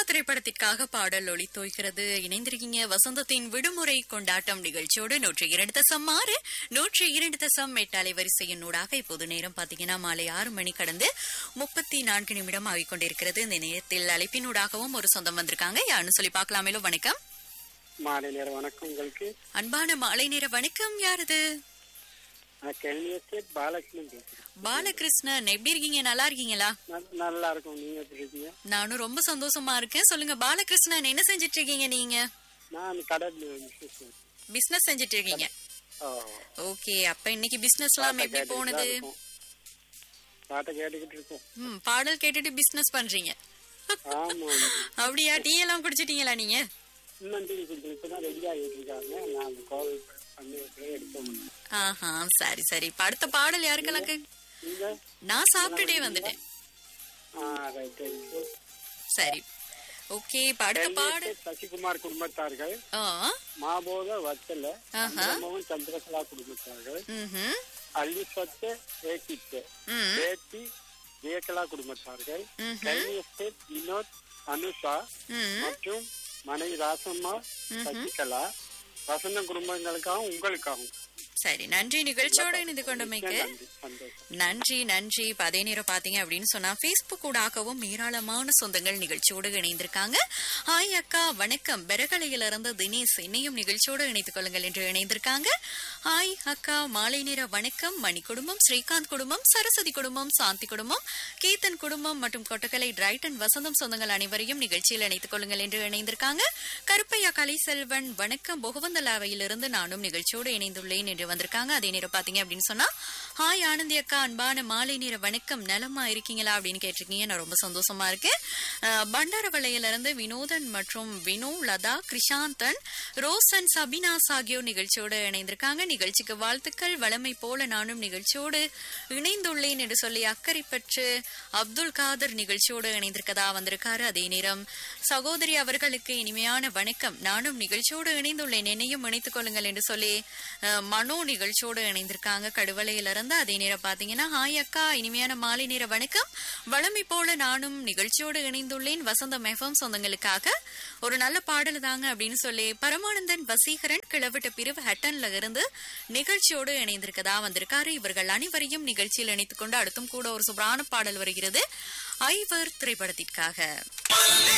திரைப்படத்திற்காக பாடல் ஒளி தோய்கிறது இணைந்திருக்கீங்க வசந்தத்தின் விடுமுறை கொண்டாட்டம் நிகழ்ச்சியோடு நூற்றி இரண்டு தசம் ஆறு நூற்றி இரண்டு தசம் எட்டு அலைவரிசையின் ஊடாக இப்போது நேரம் பாத்தீங்கன்னா மாலை ஆறு மணி கடந்து முப்பத்தி நான்கு நிமிடம் ஆகிக் கொண்டிருக்கிறது இந்த நேரத்தில் அழைப்பினூடாகவும் ஒரு சொந்தம் வந்திருக்காங்க யாருன்னு சொல்லி பார்க்கலாமேலோ வணக்கம் மாலை நேரம் வணக்கம் உங்களுக்கு அன்பான மாலை நேர வணக்கம் யாரது நான் கேள்வி எஸ்டேட் பாலகிருஷ்ணன் பேசுறேன் பாலகிருஷ்ணன் எப்படி இருக்கீங்க நல்லா இருக்கீங்களா நல்- நல்லா இருக்கும் நீங்க எப்படி இருக்கீங்க நானும் ரொம்ப சந்தோஷமா இருக்கேன் சொல்லுங்க பாலகிருஷ்ணன் என்ன செஞ்சிட்டு இருக்கீங்க நீங்க நான் கடல் business. பிசினஸ் செஞ்சிட்டு இருக்கீங்க ஓ, ஓகே அப்ப இன்னைக்கு பிசினஸ் எல்லாம் எப்படி கேட்டுக்கிட்டு போனது தான் இருக்கோம். பாட்டை கேட்டுக்கிட்டு இருக்கோம் ம் பாடல் கேட்டுட்டு பிசினஸ் பண்றீங்க ஆமா அப்படியா டீ எல்லாம் குடிச்சிட்டீங்களா நீங்க இன்னும் டீ கொஞ்சம் இப்பதான் ரெடி ஆகிட்டு இருக்காங்க நான் கால் பண்ணி எடுக்க முடியும் ஆஹா சரி சரி இப்ப அடுத்த பாடல் யாருக்கெல்லாம் கே- நீங்க நான் சாப்பிட்டுட்டே வந்துட்டேன் ஆ ரைட் சரி ஓகே இப்ப அடுத்த பாடல் சசிகுமார் குடும்பத்தார்கள் ஆ மாபோத வத்தல ஆஹா. சந்திரமோகன் சந்திரகலா குடும்பத்தார்கள் ம்ஹும். அள்ளி சொத்து ஏகித்து ம் பேத்தி ஜெயகலா குடும்பத்தார்கள் ம்ஹும். கைனி எஸ்டேட் வினோத் அனுஷா ம் மற்றும் மனைவி ராசம்மா சசிகலா வசந்த குடும்பங்களுக்காகவும் உங்களுக்காகவும் சரி நன்றி நிகழ்ச்சியோட இணைந்து கொண்டமைக்கு நன்றி சந்தோஷம் நன்றி நன்றி இப்ப அதே நேரம் பாத்தீங்க அப்படின்னு சொன்னா பேஸ்புக் ஊடாகவும் ஏராளமான சொந்தங்கள் நிகழ்ச்சியோடு இணைந்திருக்காங்க ஹாய் அக்கா வணக்கம் பெரகலையில இருந்து தினேஷ் என்னையும் நிகழ்ச்சியோடு இணைத்துக் கொள்ளுங்கள் என்று இணைந்திருக்காங்க ஹாய் அக்கா மாலை நேர வணக்கம் மணி குடும்பம் ஸ்ரீகாந்த் குடும்பம் சரஸ்வதி குடும்பம் சாந்தி குடும்பம் கீர்த்தன் குடும்பம் மற்றும் கொட்டக்கலை டிரைட்டன் வசந்தம் சொந்தங்கள் அனைவரையும் நிகழ்ச்சியில் இணைத்துக் கொள்ளுங்கள் என்று இணைந்திருக்காங்க கருப்பையா கலைசெல்வன் வணக்கம் பொகவந்தலாவையிலிருந்து நானும் நிகழ்ச்சியோடு இணைந்துள்ளேன் என்று வந்திருக்காங்க அதே நேரம் பாத்தீங்க அப்படின்னு சொன்னா ஹாய் ஆனந்தி அக்கா அன்பான மாலை நேர வணக்கம் நலமா இருக்கீங்களா அப்படின்னு கேட்டிருக்கீங்க நான் ரொம்ப சந்தோஷமா இருக்கேன் அஹ், பண்டாரவளையில இருந்து வினோதன் மற்றும் வினோ லதா கிருஷாந்தன் ரோசன் சபினாஸ் ஆகியோர் நிகழ்ச்சியோடு இணைந்திருக்காங்க நிகழ்ச்சிக்கு வாழ்த்துக்கள் வளமை போல நானும் நிகழ்ச்சியோடு இணைந்துள்ளேன் என்று சொல்லி அக்கறை பெற்று அப்துல் காதர் நிகழ்ச்சியோடு இணைந்திருக்கதா வந்திருக்காரு அதே நேரம் சகோதரி அவர்களுக்கு இனிமையான வணக்கம் நானும் நிகழ்ச்சியோடு இணைந்துள்ளேன் என்னையும் இணைத்துக் கொள்ளுங்கள் என்று சொல்லி அஹ், மனோ நிகழ்ச்சியோடு இணைந்திருக்காங்க கடுவலையில இருந்து அதே நேரம் பாத்தீங்கன்னா ஹாய் அக்கா இனிமையான மாலை நேர வணக்கம் வளமை போல நானும் நிகழ்ச்சியோடு இணைந்துள்ளேன் வசந்தம் எஃப்எம் சொந்தங்களுக்காக ஒரு நல்ல பாடல் தாங்க அப்படின்னு சொல்லி பரமானந்தன் வசீகரன் கிளவிட்ட பிரிவு ஹட்டன்ல இருந்து நிகழ்ச்சியோடு இணைந்திருக்கதா வந்திருக்காரு இவர்கள் அனைவரையும் நிகழ்ச்சியில் இணைத்துக் கொண்டு அடுத்தும் கூட ஒரு சூப்பரான பாடல் வருகிறது ஐவர் திரைப்படத்திற்காக மல்லே